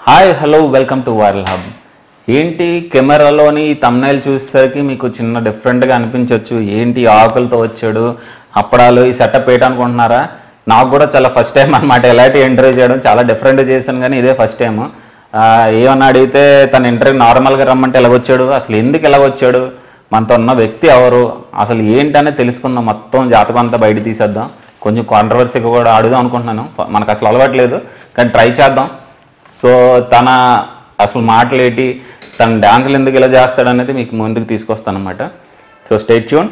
Hi hello welcome to viral hub ఏంటి కెమెరాలోని thumbnail చూసేసరికి మీకు చిన్న డిఫరెంట్గా అనిపించవచ్చు ఏంటి ఆకులతో వచ్చాడు అప్పడాలు ఈ సెటప్ అనుకుంటున్నారా నాకు కూడా చాలా ఫస్ట్ టైం అనమాట ఎలాంటి ఇంటర్వ్యూ చేయడం చాలా డిఫరెంట్ చేశాను కానీ ఇదే ఫస్ట్ టైం ఏమన్నా అడిగితే తన ఇంటర్వ్యూ నార్మల్గా రమ్మంటే ఎలాగొచ్చాడు అసలు ఎందుకు ఎలాగొచ్చాడు మనతో ఉన్న వ్యక్తి ఎవరు అసలు ఏంటనే తెలుసుకుందాం మొత్తం జాతకం అంతా బయట తీసేద్దాం కొంచెం కాంట్రవర్సీగా కూడా అడుగుదాం అనుకుంటున్నాను మనకు అసలు అలవాట్లేదు కానీ ట్రై చేద్దాం సో తన అసలు మాటలు ఏంటి తన డాన్సులు ఎందుకు ఇలా చేస్తాడు అనేది మీకు ముందుకు తీసుకొస్తాను అనమాట so stay tune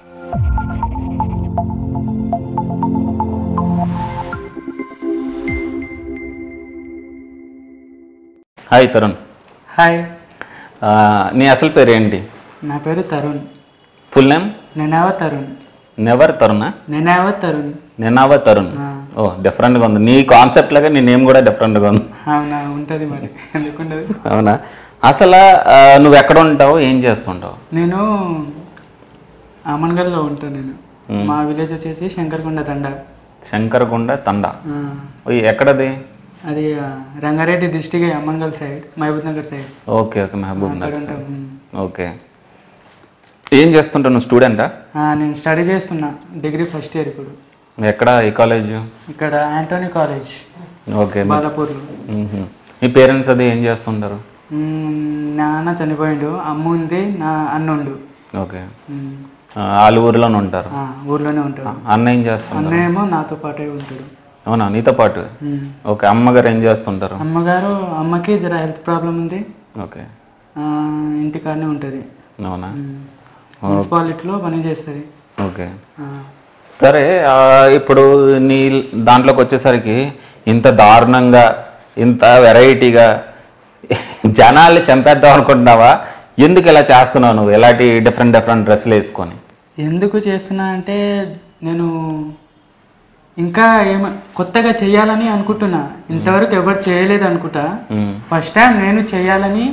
hi Tarun hi ఆ, నీ అసలు పేరు ఏంటి నా పేరు తరుణ్ ఫుల్ నేమ్ నెనావ తరుణ్ నెవర్ తరుణా నెనావ తరుణ్ నినావ తరుణ్ ఓ డిఫరెంట్గా ఉంది నీ కాన్సెప్ట్ లాగా నీ నేమ్ కూడా డిఫరెంట్గా ఉంది అవునా ఉంటుంది మరి ఎందుకుండదు అవునా అసలు ఆ, నువ్వు ఎక్కడ ఉంటావు ఏం చేస్తుంటావు నేను అమన్గల్లో ఉంటాను నేను మా విలేజ్ వచ్చేసి శంకర్కొండ తండ శంకరకొండ తండ ఆ, ఓయ్, ఎక్కడది అది ఆ, Rangareddy district Amangal side Mahbubnagar side okay okay Mahbub అక్కడ నగర్ ఉంటాం ఉమ్. ఓకే ఏం చేస్తుంటావు నువ్వు స్టూడెంటా ఆ, నేను స్టడీ చేస్తున్నా డిగ్రీ ఫస్ట్ ఇయర్ ఇప్పుడు ఎక్కడ ఏ కాలేజ్ ఇక్కడ ఆంటోనీ కాలేజ్ ఓకే బాలాపూర్లో మ్మ్హ. మీ పేరెంట్స్ అది ఏం చేస్తుంటారు ఉమ్, నాన్న చనిపోయిండు అమ్మ ఉంది నా అన్న ఉండు ఓకే ఉమ్, ఆ, వాళ్ళ ఊరిలోనే ఉంటారు ఆ, ఊర్లోనే ఉంటాడు అన్న ఏం చేస్తుంటారు అన్న ఏమో నాతో పాటే ఉంటాడు అవునా నీతో పాటు ఉమ్. ఓకే అమ్మగారు ఏం చేస్తుంటారు అమ్మగారు అమ్మకి జర హెల్త్ ప్రాబ్లం ఉంది ఓకే ఆ, ఇంటికాడనే ఉంటుంది అవునా మున్సిపాలిటీలో పని చేస్తుంది ఓకే సరే ఆ, ఇప్పుడు నీ దాంట్లోకి వచ్చేసరికి ఇంత దారుణంగా ఇంత వెరైటీగా జనాల్ని చంపేద్దాం అనుకుంటున్నావా ఎందుకు ఇలా చేస్తున్నావు నువ్వు ఎలాంటి డిఫరెంట్ డిఫరెంట్ డ్రెస్సులు వేసుకొని ఎందుకు చేస్తున్నా అంటే నేను ఇంకా ఏమ కొత్తగా చేయాలని అనుకుంటున్నా ఇంతవరకు ఎవరు చేయలేదు అనుకుంటా మ్మ్. ఫస్ట్ టైం నేను చేయాలని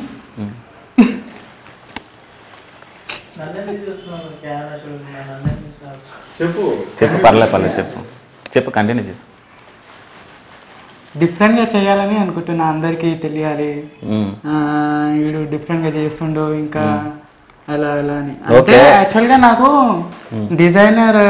చెప్పు పర్లే పర్లే చెప్పు చెప్పు కంటిన్యూ చేసు డిఫరెంట్గా చేయాలని అనుకుంటున్నా అందరికీ తెలియాలి మ్మ్. ఆ, వీడు డిఫరెంట్గా చేస్తుండు ఇంకా అలా అలా అని ఓకే. అంటే యాక్చువల్గా నాకు డిజైనర్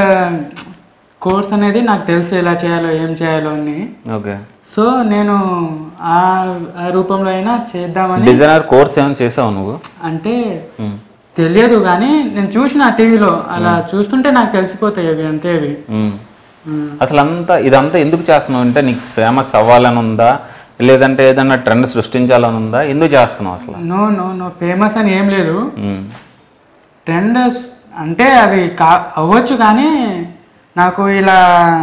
కోర్స్ అనేది నాకు తెలుసు ఎలా చేయాలో ఏం చేయాలో అని ఓకే సో నేను ఆ ఆ రూపంలో అయినా చేద్దామని డిజైనర్ కోర్స్ ఏమైనా చేసావు నువ్వు అంటే మ్మ్. తెలియదు కానీ నేను చూసిన టీవీలో అలా చూస్తుంటే నాకు తెలిసిపోతాయి అవి అంతే అవి మ్మ్. ఉమ్. అసలు అంతా ఇదంతా ఎందుకు చేస్తున్నావు అంటే నీకు ఫేమస్ అవ్వాలని ఉందా లేదంటే ఏదైనా ట్రెండ్ సృష్టించాలని ఉందా ఎందుకు చేస్తున్నావు అసలు నో నో నో ఫేమస్ అని ఏం లేదు మ్మ్. ట్రెండ్ అంటే అవి కా అవ్వచ్చు కానీ నాకు ఇలా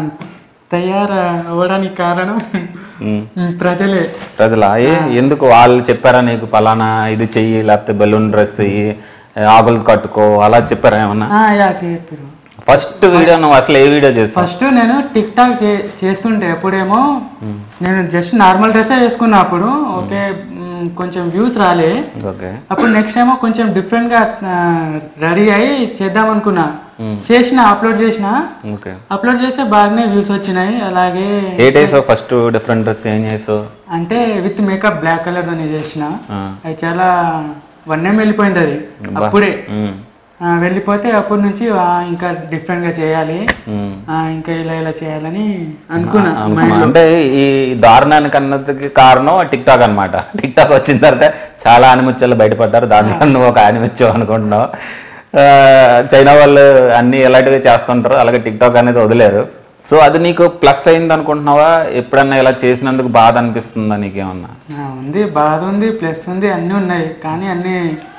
తయారు అవ్వడానికి కారణం మ్మ్. ప్రజలే ప్రజలా ఏ ఎందుకు వాళ్ళు చెప్పారా నీకు పలానా ఇది చెయ్యి లేకపోతే బెలూన్ డ్రెస్ చెయ్యి ఆకులు కట్టుకో అలా చెప్పారా ఏమన్నా ఆ, యా చెప్పారు ఫస్ట్ వీడియో నువ్వు అసలు ఏ వీడియో చేసావు ఫస్ట్ నేను టిక్ టాక్ చే- చేస్తుంటే ఎప్పుడేమో నేను జస్ట్ నార్మల్ డ్రెస్సే వేసుకున్నా అప్పుడు ఓకే మ్, కొంచెం వ్యూస్ రాలే ఓకే అప్పుడు నెక్స్ట్ ఏమో కొంచెం డిఫరెంట్ గా రెడీ అయ్యి చేద్దాం అనుకున్నా చేసిన అప్లోడ్ చేసిన ఓకే అప్లోడ్ చేస్తే బాగానే వ్యూస్ వచ్చినాయి అలాగే ఏ వేసావు ఫస్ట్ డిఫరెంట్ డ్రెస్ ఏం చేసావు అంటే విత్ మేకప్ బ్లాక్ కలర్ తోనే చేసిన ఆ. అది చాలా వన్ ఏం వెళ్ళిపోయింది అది అప్పుడే మ్మ్. ఆ, వెళ్ళిపోతే అప్పటి నుంచి ఆ, ఇంకా డిఫరెంట్ గా చేయాలి మ్మ్. ఆ, ఇంకా ఇలా ఇలా చేయాలని అనుకున్నా అనుకున్నా. అంటే ఈ దారుణానికి అన్నదికి కారణం టిక్ టాక్ అనమాట టిక్ టాక్ వచ్చిన తర్వాత చాలా ఆనిముత్యాలు బయటపడ్డారు దాంట్లో నువ్వు ఒక ఆనిముత్యం అనుకుంటున్నావు ఆ, చైనా వాళ్ళు అన్ని ఎలాంటివి చేస్తుంటారు అలాగే టిక్ టాక్ అనేది వదిలేరు సో అది నీకు ప్లస్ అయింది అనుకుంటున్నావా ఎప్పుడన్నా ఇలా చేసినందుకు బాధ అనిపిస్తుందా నీకేమన్నా ఆ, ఉంది బాధ ఉంది ప్లస్ ఉంది అన్నీ ఉన్నాయి కానీ అన్నీ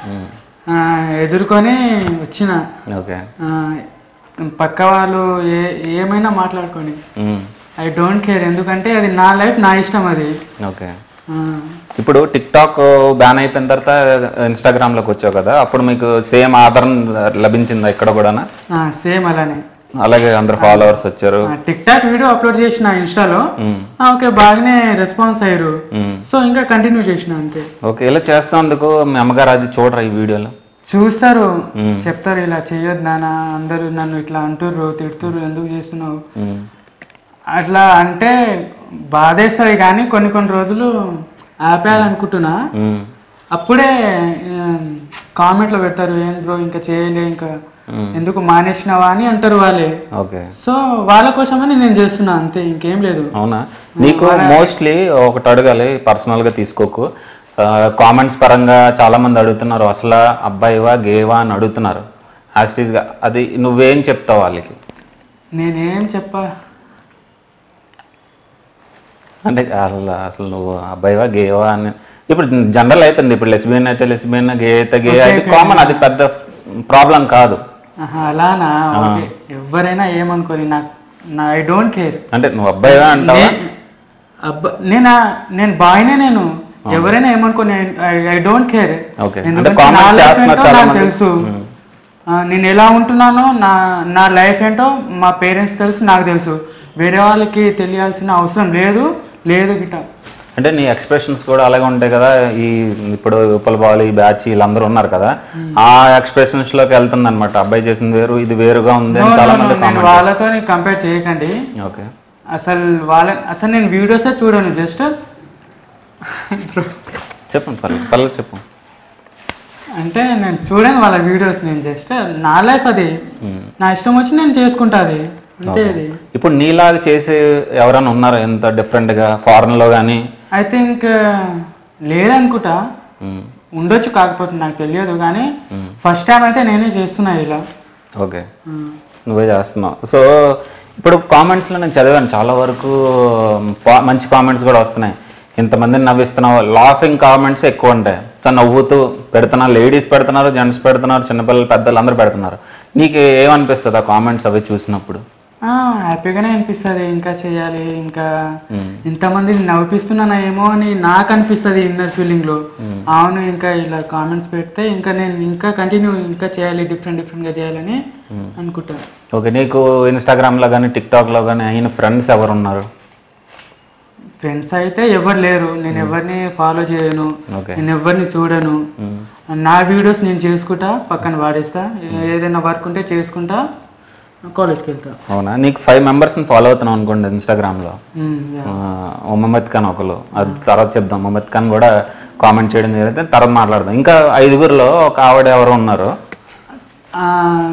ఆ, ఎదుర్కొని వచ్చిన ఓకే ఆ, పక్క వాళ్ళు ఏ ఏమైనా మాట్లాడుకొని మ్మ్. ఐ డోంట్ కేర్ ఎందుకంటే అది నా లైఫ్ నా ఇష్టం అది ఓకే ఆ, ఇప్పుడు టిక్ టాక్ బ్యాన్ అయిపోయిన తర్వాత ఇన్స్టాగ్రామ్లోకి వచ్చావు కదా అప్పుడు మీకు సేమ్ ఆదరణ లభించిందా ఇక్కడ కూడా ఆ, సేమ్ అలానే అలాగే అందరు ఫాలోవర్స్ వచ్చారు టిక్ టాక్ వీడియో అప్లోడ్ చేసిన ఇన్స్టాలో మ్మ్. ఆ, ఓకే బాగానే రెస్పాన్స్ అయ్యారు మ్మ్. సో ఇంకా కంటిన్యూ చేసిన అంతే ఓకే ఇలా చేస్తున్నందుకు మీ అమ్మగారు అది చూడరా ఈ వీడియోలో చూస్తారు మ్మ్. చెప్తారు ఇలా చెయ్యొద్దు నాన్న అందరూ నన్ను ఇట్లా అంటుర్రు తిడుతుర్రు ఎందుకు చేస్తున్నావు మ్మ్. అట్లా అంటే బాధేస్తుంది కానీ కొన్ని కొన్ని రోజులు ఆపేయాలనుకుంటున్నా మ్మ్. అప్పుడే కామెంట్లో పెడతారు ఏం బ్రో ఇంకా చేయలే ఇంకా ఎందుకు మానేసినావా అని అంటారు వాళ్ళే ఓకే సో వాళ్ళ కోసమని నేను చేస్తున్నా అంతే ఇంకేం లేదు అవునా నీకు మోస్ట్లీ ఒకటి అడగాలి పర్సనల్గా తీసుకోకు కామెంట్స్ పరంగా చాలా మంది అడుగుతున్నారు అసలు అబ్బాయివా గేవా అని అడుగుతున్నారు గా అది నువ్వేం చెప్తావు వాళ్ళకి నేనేం చెప్పా అంటే అసలు అసలు నువ్వు అబ్బాయివా గేవా అని ఇప్పుడు జనరల్ అయిపోయింది ఇప్పుడు లెస్బియన్ అయితే లెస్బియన్ గే అయితే గే అది కామన్ అది పెద్ద ప్రాబ్లం కాదు ఆహా, అలానా ఓకే ఎవరైనా ఏమనుకోని నాకు నా ఐ డోంట్ కేర్ అంటే నువ్వు అబ్బాయివా అంటావా అబ్బా నేను నేను బాయ్నే నేను ఎవరైనా ఏమనుకోని ఐ డోంట్ కేర్ Okay. అంటే ఎందుకంటే comment నా life చేస్తున్నారు ఏంటో చాలా నాకు మంది. తెలుసు ఆ, నేను ఎలా ఉంటున్నానో నా నా లైఫ్ ఏంటో మా పేరెంట్స్ తెలుసు నాకు తెలుసు వేరే వాళ్ళకి తెలియాల్సిన అవసరం లేదు లేదు గిట అంటే నీ ఎక్స్ప్రెషన్స్ కూడా అలాగే ఉంటాయి కదా ఈ ఇప్పుడు ఉప్పల బాలు ఈ బ్యాచ్ వీళ్ళందరూ ఉన్నారు కదా ఆ ఎక్స్ప్రెషన్స్ లోకి వెళ్తుంది అనమాట అబ్బాయి చేసింది వేరు ఇది వేరుగా ఉంది అని చాలా మంది నేను వాళ్ళతో కంపేర్ చేయకండి ఓకే అసలు వాళ్ళ అసలు నేను వీడియోసే చూడను జస్ట్ చెప్పండి పర్లేదు పర్లేదు చెప్పు అంటే నేను చూడను వాళ్ళ వీడియోస్ నేను జస్ట్ నా లైఫ్ అది నా ఇష్టం వచ్చి నేను చేసుకుంటా అది అంతే అది ఇప్పుడు నీలాగా చేసే ఎవరైనా ఉన్నారా ఎంత డిఫరెంట్ గా ఫారెన్ లో కానీ ఐ థింక్ లేదనుకుంటా ఉండొచ్చు కాకపోతే నాకు తెలియదు కానీ ఫస్ట్ టైం అయితే నేనే చేస్తున్నా ఇలా ఓకే నువ్వే చేస్తున్నావు సో ఇప్పుడు కామెంట్స్లో నేను చదివాను చాలా వరకు పా- మంచి కామెంట్స్ కూడా వస్తున్నాయి ఇంతమందిని నవ్విస్తున్నావు లాఫింగ్ కామెంట్స్ ఎక్కువ ఉంటాయి సో నవ్వుతూ పెడుతున్నారు లేడీస్ పెడుతున్నారు జెంట్స్ పెడుతున్నారు చిన్నపిల్లలు పెద్దలు అందరూ పెడుతున్నారు నీకు ఏమనిపిస్తుంది ఆ కామెంట్స్ అవి చూసినప్పుడు ఆ, హ్యాపీగానే అనిపిస్తుంది ఇంకా చేయాలి ఇంకా ఇంతమందిని నవ్విస్తున్నానా ఏమో అని నాకు అనిపిస్తుంది ఇన్నర్ ఫీలింగ్ లో అవును ఇంకా ఇలా కామెంట్స్ పెడితే ఇంకా నేను ఇంకా కంటిన్యూ ఇంకా చేయాలి డిఫరెంట్ డిఫరెంట్ గా చేయాలని అనుకుంటా ఓకే నీకు ఇన్స్టాగ్రామ్లో కానీ టిక్టాక్లో కానీ అయిన ఫ్రెండ్స్ ఎవరు ఉన్నారు ఫ్రెండ్స్ అయితే ఎవరు లేరు నేను ఎవరిని ఫాలో చేయను ఓకే నేను ఎవరిని చూడను నా వీడియోస్ నేను చేసుకుంటా పక్కన వాడేస్తా ఏదైనా వర్క్ ఉంటే చేసుకుంటా కాలేజ్కి వెళ్తా అవునా నీకు ఫైవ్ మెంబర్స్ని ఫాలో అవుతున్నావు అనుకోండి ఇన్స్టాగ్రామ్లో ఉమ్, yeah. మొహమ్మద్ ఖాన్ ఒకరు అది తర్వాత చెప్దాం మొహమ్మద్ ఖాన్ కూడా కామెంట్ చేయడం జరిగితే తర్వాత మాట్లాడదాం ఇంకా ఐదుగురిలో ఒక ఆవిడ ఎవరు ఉన్నారు ఆ,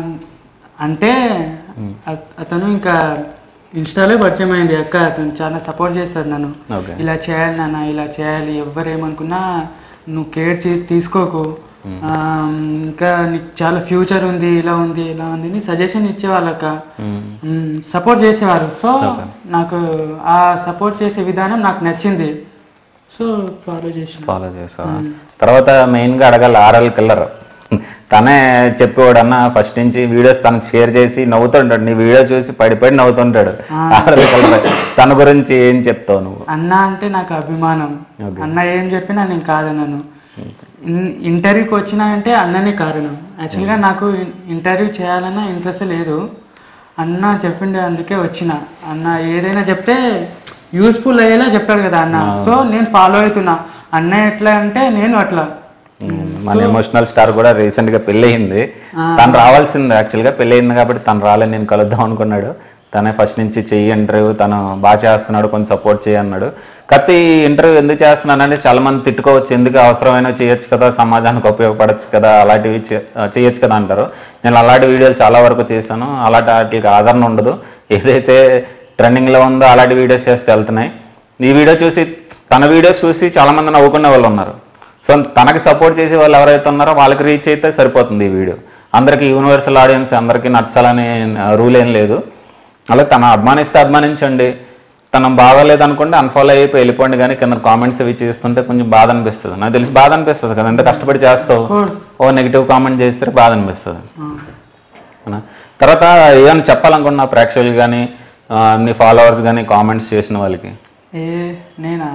అంటే అత- అతను ఇంకా ఇన్స్టాలో పరిచయం అయింది అక్క అతను చాలా సపోర్ట్ చేస్తుంది నన్ను ఓకే ఇలా చేయాలి నాన్న ఇలా చేయాలి ఎవ్వరు ఏమనుకున్నా నువ్వు కేర్ చే తీసుకోకు ఆ, ఇంకా నీకు చాలా ఫ్యూచర్ ఉంది ఇలా ఉంది ఇలా ఉంది అని సజెషన్ ఇచ్చేవాళ్ళక్క సపోర్ట్ చేసేవారు సో నాకు ఆ సపోర్ట్ చేసే విధానం నాకు నచ్చింది సో ఫాలో చేసిన ఫాలో చేసావా తర్వాత మెయిన్గా అడగాలి ఆర్ఎల్ కిల్లర్ తనే చెప్పేవాడు అన్న ఫస్ట్ నుంచి వీడియోస్ తనకు షేర్ చేసి నవ్వుతుంటాడు నీ వీడియో చూసి పడి పడి నవ్వుతుంటాడు ఆర్ఎల్ కిల్లర్ తన గురించి ఏం చెప్తావు నువ్వు అన్న అంటే నాకు అభిమానం అన్న ఏం చెప్పినా నేను కాదన్నాను ఇన్- ఇంటర్వ్యూకి వచ్చినా అంటే అన్ననే కారణం యాక్చువల్గా నాకు ఇన్- ఇంటర్వ్యూ చేయాలన్న ఇంట్రెస్ట్ లేదు అన్న చెప్పిండే అందుకే వచ్చిన అన్న ఏదైనా చెప్తే యూస్ఫుల్ అయ్యేలా చెప్పాడు కదా అన్న సో నేను ఫాలో అవుతున్నా అన్న ఎట్లా అంటే నేను అట్లా మన ఎమోషనల్ స్టార్ కూడా రీసెంట్ గా పెళ్ళయింది తను రావాల్సింది యాక్చువల్ గా పెళ్ళయింది కాబట్టి తను రాలే నేను కలుద్దాం అనుకున్నాడు తనే ఫస్ట్ నుంచి చెయ్యి ఇంటర్వ్యూ తను బాగా చేస్తున్నాడు కొంచెం సపోర్ట్ చేయి అన్నాడు కాకపోతే ఈ ఇంటర్వ్యూ ఎందుకు చేస్తున్నానంటే చాలా మంది తిట్టుకోవచ్చు ఎందుకు అవసరమైన చేయొచ్చు కదా సమాజానికి ఉపయోగపడచ్చు కదా అలాంటివి చే- చేయొచ్చు కదా అంటారు నేను అలాంటి వీడియోలు చాలా వరకు చేశాను అలాంటి వాటికి ఆదరణ ఉండదు ఏదైతే ట్రెండింగ్లో ఉందో అలాంటి వీడియోస్ చేస్తే వెళ్తున్నాయి ఈ వీడియో చూసి తన వీడియోస్ చూసి చాలా మంది నవ్వుకునే వాళ్ళు ఉన్నారు సో తనకి సపోర్ట్ చేసే వాళ్ళు ఎవరైతే ఉన్నారో వాళ్ళకి రీచ్ అయితే సరిపోతుంది ఈ వీడియో అందరికీ యూనివర్సల్ ఆడియన్స్ అందరికీ నచ్చాలనే రూల్ ఏం లేదు అలా తన అభిమానిస్తే అభిమానించండి తను బాగాలేదు అనుకుంటే అన్ఫాలో అయిపోయి వెళ్ళిపోండి కానీ కింద కామెంట్స్ ఇవి చేస్తుంటే కొంచెం బాధ అనిపిస్తుంది నాకు తెలిసి బాధ అనిపిస్తుంది కదా ఎంత కష్టపడి చేస్తావు కోర్స్ ఓ నెగిటివ్ కామెంట్ చేస్తే బాధ అనిపిస్తుంది అవునా? తర్వాత ఏమైనా చెప్పాలనుకున్నా ప్రేక్షకులు కానీ నీ ఫాలోవర్స్ కానీ కామెంట్స్ చేసిన వాళ్ళకి ఏ నేనా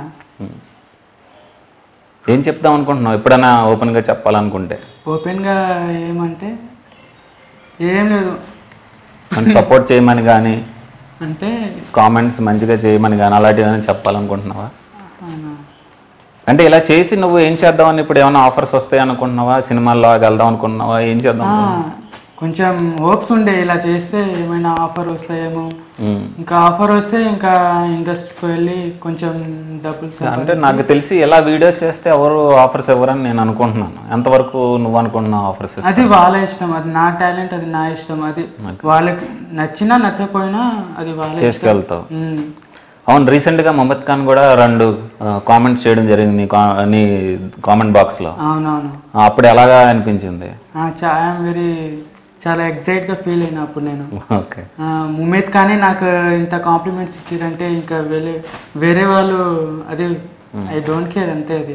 ఏం చెప్దాం అనుకుంటున్నావు ఎప్పుడైనా ఓపెన్గా చెప్పాలనుకుంటే ఓపెన్గా ఏమంటే ఏం లేదు నన్ను సపోర్ట్ చేయమని కానీ అంటే కామెంట్స్ మంచిగా చేయమని కానీ అలాంటివి ఏమైనా చెప్పాలనుకుంటున్నావా అవునా. అంటే ఇలా చేసి నువ్వు ఏం చేద్దామని ఇప్పుడు ఏమైనా ఆఫర్స్ వస్తాయి అనుకుంటున్నావా సినిమాల్లో వెళ్దాం అనుకుంటున్నావా ఏం చేద్దాం ఆ, కొంచెం హోప్స్ ఉండే ఇలా చేస్తే ఏమైనా ఆఫర్ వస్తాయేమో ఉమ్. ఇంకా ఆఫర్ వస్తే ఇంకా ఇండస్ట్రీకి వెళ్ళి కొంచెం డబ్బులు సంపా- అంటే నాకు తెలిసి ఎలా వీడియోస్ చేస్తే ఎవరు ఆఫర్స్ ఇవ్వరని నేను అనుకుంటున్నాను ఎంతవరకు నువ్వు అనుకుంటున్నావు ఆఫర్స్ అది వాళ్ళ ఇష్టం అది నా టాలెంట్ అది నా ఇష్టం అది వాళ్ళకి నచ్చినా నచ్చకపోయినా అది వాళ్ళ ఇష్టం చేసుకెళ్తావు ఉమ్. అవును రీసెంట్గా మహమ్మద్ ఖాన్ కూడా రెండు కామెంట్స్ చేయడం జరిగింది నీ కా నీ కామెంట్ బాక్స్లో అవునవును అప్పుడు ఎలాగా అనిపించింది ఐఎమ్ వెరీ చాలా ఎగ్జైట్గా ఫీల్ అయినా అప్పుడు నేను ఓకే ఆ, ముమేద్ ఖానే నాకు ఇంత కాంప్లిమెంట్స్ ఇచ్చారంటే ఇంకా వేరే వేరే వాళ్ళు అది ఐ డోంట్ కేర్ అంతే అది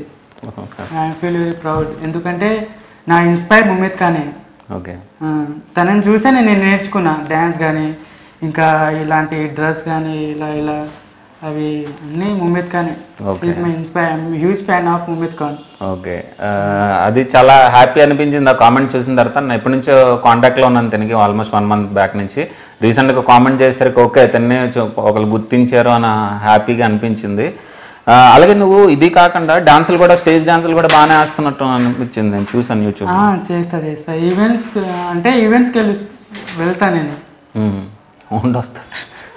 ఐ ఫీల్ వెరీ ప్రౌడ్ ఎందుకంటే నా ఇన్స్పైర్ ముమేద్ ఖానే ఓకే ఆ, తనని చూసే నేను నేర్చుకున్నా డ్యాన్స్ కానీ ఇంకా ఇలాంటి డ్రెస్ కానీ ఇలా ఇలా అవి అన్నీ ముమేద్ ఖానే Okay. Is my inspire huge fan of Mumed Khan okay ఆ, అది చాలా హ్యాపీ అనిపించింది ఆ కామెంట్ చూసిన తర్వాత నేను ఎప్పటి నుంచో కాంటాక్ట్లో ఉన్నాను తనకి ఆల్మోస్ట్ వన్ మంత్ బ్యాక్ నుంచి రీసెంట్గా కామెంట్ చేసేసరికి ఓకే తన్నే ఒకరు గుర్తించారు అని హ్యాపీగా అనిపించింది ఆ, అలాగే నువ్వు ఇది కాకుండా డాన్సులు కూడా స్టేజ్ డాన్సులు కూడా బాగానే వేస్తున్నట్టు అనిపించింది నేను చూసాను యూట్యూబ్ ఆ, చేస్తా చేస్తా ఈవెంట్స్ అంటే ఈవెంట్స్కి వెళ్ళి వెళ్తా నేను సౌండ్ వస్తుంది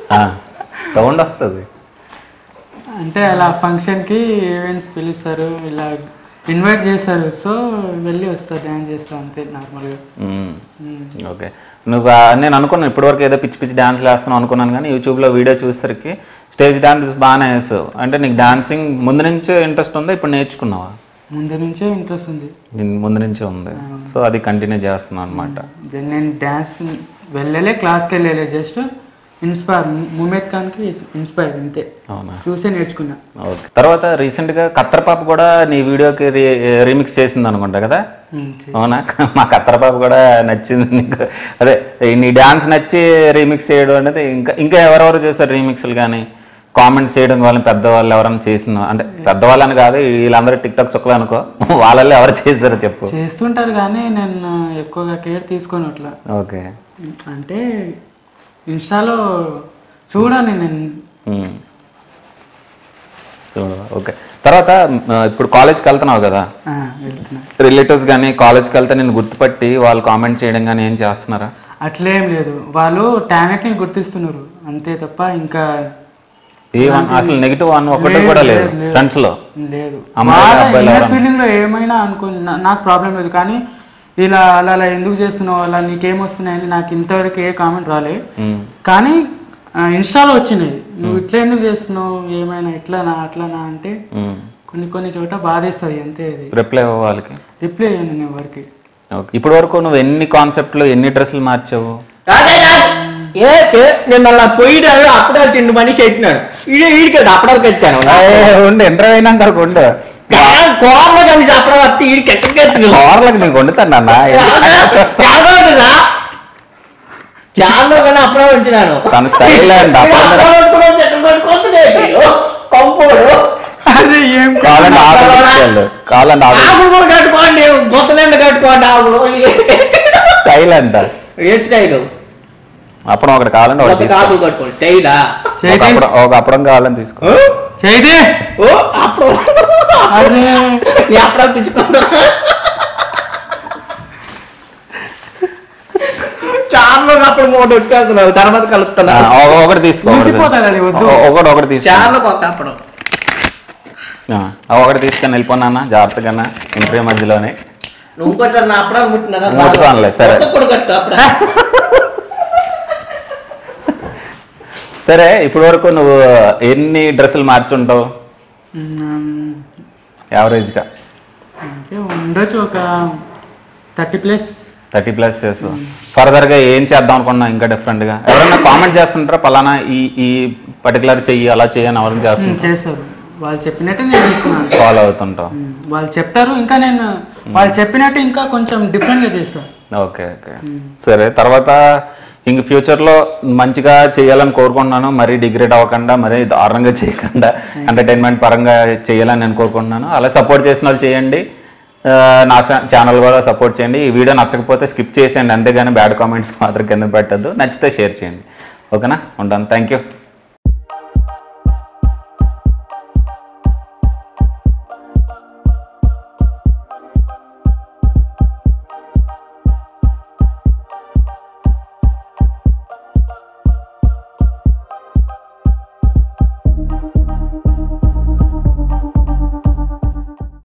సౌండ్ వస్తుంది అంటే అలా ఫంక్షన్కి ఈవెంట్స్ పిలుస్తారు ఇలా ఇన్వైట్ చేస్తారు సో వెళ్ళి వస్తా డ్యాన్స్ చేస్తా అంతే నార్మల్గా ఓకే నువ్వు ఆ, నేను అనుకున్నాను ఇప్పటివరకు ఏదో పిచ్చి పిచ్చి డాన్స్లు వేస్తున్నావు అనుకున్నాను కానీ యూట్యూబ్లో వీడియో చూసేసరికి స్టేజ్ డాన్స్ బాగానే వేస్తావు అంటే నీకు డాన్సింగ్ ముందు నుంచే ఇంట్రెస్ట్ ఉందా ఇప్పుడు నేర్చుకున్నావా ముందు నుంచే ఇంట్రెస్ట్ ఉంది దీని ముందు నుంచే ఉంది సో అది కంటిన్యూ చేస్తున్నాను అనమాట దెన్ నేను డ్యాన్స్ వెళ్ళలే క్లాస్కి వెళ్ళలే జస్ట్ ఇన్స్పైర్ ముమేద్ ఖాన్కి ఇన్స్పైర్ అంతే అవునా చూసే నేర్చుకున్నా ఓకే తర్వాత రీసెంట్గా కత్తర్ పాప కూడా నీ వీడియోకి రీ రీమిక్స్ చేసింది అనుకుంటా కదా ఉమ్, చే- అవునా మా కత్తర్ పాప కూడా నచ్చింది నీకు అదే ఈ నీ డాన్స్ నచ్చి రీమిక్స్ చేయడం అనేది ఇంకా ఇంకా ఎవరెవరు చేశారు రీమిక్స్లు కానీ కామెంట్స్ చేయడం వాళ్ళని పెద్దవాళ్ళు ఎవరైనా చేసిన అంటే పెద్దవాళ్ళని కాదు వీళ్ళందరూ టిక్ టాక్ చుక్కలు అనుకో వాళ్ళల్లో ఎవరు చేశారో చెప్పు చేస్తుంటారు కానీ నేను ఎక్కువగా కేర్ తీసుకోను అట్లా ఓకే అంటే ఇన్స్టాలో చూడని నేను ఉమ్. సో, ఓకే తర్వాత ఆ, ఇప్పుడు కాలేజ్కి వెళ్తున్నావు కదా ఆ, వెళ్తున్నా రిలేటివ్స్ కానీ కాలేజ్కి వెళ్తే నేను గుర్తుపట్టి వాళ్ళు కామెంట్ చేయడం కానీ ఏం చేస్తున్నారా అట్లేం లేదు వాళ్ళు టాలెంట్ని గుర్తిస్తున్నారు అంతే తప్ప ఇంకా ఏమన్ అసలు నెగిటివ్ అన్న ఒకటి కూడా లేదు ఫ్రెండ్స్ లో లేదు అమ్మాయిలు, వాళ్ళ అబ్బాయిలు ఇన్నర్ ఎవరన్నా? ఫీలింగ్ లో ఏమైనా అనుకో నా- నాకు ప్రాబ్లం లేదు కానీ ఇలా అలా అలా ఎందుకు చేస్తున్నావు అలా నీకేం వస్తున్నాయని నాకు ఇంతవరకు ఏ కామెంట్ రాలే ఉమ్. కానీ ఆ, ఇన్స్టాలో వచ్చినాయి నువ్వు ఇట్లా ఎందుకు చేస్తున్నావు ఏమైనా ఇట్లానా అట్లానా అంటే ఉమ్. కొన్ని కొన్ని చోట బాధేస్తుంది అంతే అది రిప్లై వాళ్ళకి రిప్లై అయ్యాను నేను ఎవరికి ఓకే ఇప్పటి వరకు నువ్వు ఎన్ని కాన్సెప్ట్లు ఎన్ని డ్రెస్సులు మార్చావు రాజా ఏ ఏ, నేను మళ్ళీ పోయినాడు అప్పుడాలు తిండి మనిషి పెట్టినాడు ఈడు ఈడికాడు అప్పుడాలు కట్టాను ఉండు ఇంటర్వ్యూ అయినాక వరకు ఉండు కోరలో కలిసి అప్పుడే వస్తే ఈడికి ఎక్కడ కట్టిన ఓర్లకు నీకు వండుతాను అన్న చాలా చాలా కానీ అప్పుడే ఉంచినాను తన స్టైల్ అండ్ కంపోడు అరే ఏం కావాలంటే ఆకులు తీసుకెళ్ళు కావాలంటే ఆకులు ఆకులు కూడా కట్టుకోండి ముసలిండ కట్టుకోండి ఆకులు స్టైల్ అంట ఏ స్టైల్ అప్పుడు ఒకటి కావాలంటే ఒకటి తీసుకో ఆకులు కట్టుకోండి స్టైలా ఒక అప్పడం ఒక అప్పడం కావాలని తీసుకో చేయితే ఓ అప్పుడు అరే నీ అప్పుడు పిచ్చుకుంటా చాలా అప్పుడు మూడు వచ్చేస్తున్నావు తర్వాత ఆ, కలుపుతున్నా ఒక- ఒకటి తీసుకో ఒకటి తీసుకో. ఊసిపోతుంది అది వద్దు ఒక- ఒకటి ఒకటి తీసుకో చాలా కొత్త అప్పుడు ఆ, ఆ ఒకటి తీసుకొని వెళ్ళిపోనా జాగ్రత్తగా ఇంటర్వ్యూ మధ్యలోనే నువ్వు కొంచెం నా అప్పుడు ముట్టినారా ముట్టుకోనులే, సరే. కూడా కట్టు అప్పుడు సరే ఇప్పటి వరకు నువ్వు ఎన్ని డ్రెస్సులు మార్చుంటావు మ్మ్. యావరేజ్గా అంటే ఉండొచ్చు ఒక థర్టీ ప్లస్ థర్టీ ప్లస్ చేస్ ఫర్దర్గా ఏం చేద్దాం అనుకున్నా ఇంకా డిఫరెంట్గా ఎవరైనా కామెంట్ చేస్తుంటారా పలానా ఈ ఈ పర్టికులర్ చెయ్యి అలా చేయని ఎవరైనా చేస్తుంటారు చేస్తారు వాళ్ళు చెప్పినట్టే నేను చేస్తున్నాను ఫాలో అవుతుంటావు మ్మ్. వాళ్ళు చెప్తారు ఇంకా నేను వాళ్ళు చెప్పినట్టు ఇంకా కొంచెం డిఫరెంట్గా చేస్తాను ఓకే ఓకే సరే తర్వాత ఇంక ఫ్యూచర్లో మంచిగా చేయాలని కోరుకుంటున్నాను మరీ డిగ్రేడ్ అవ్వకుండా మరీ దారుణంగా చేయకుండా ఎంటర్టైన్మెంట్ పరంగా చేయాలని నేను కోరుకుంటున్నాను అలా సపోర్ట్ చేసిన వాళ్ళు చేయండి ఆ, నా ఛానల్ కూడా సపోర్ట్ చేయండి ఈ వీడియో నచ్చకపోతే స్కిప్ చేసేయండి అంతేగాని బ్యాడ్ కామెంట్స్ మాత్రం కింద పెట్టద్దు నచ్చితే షేర్ చేయండి ఓకేనా ఉంటాను థ్యాంక్ యూ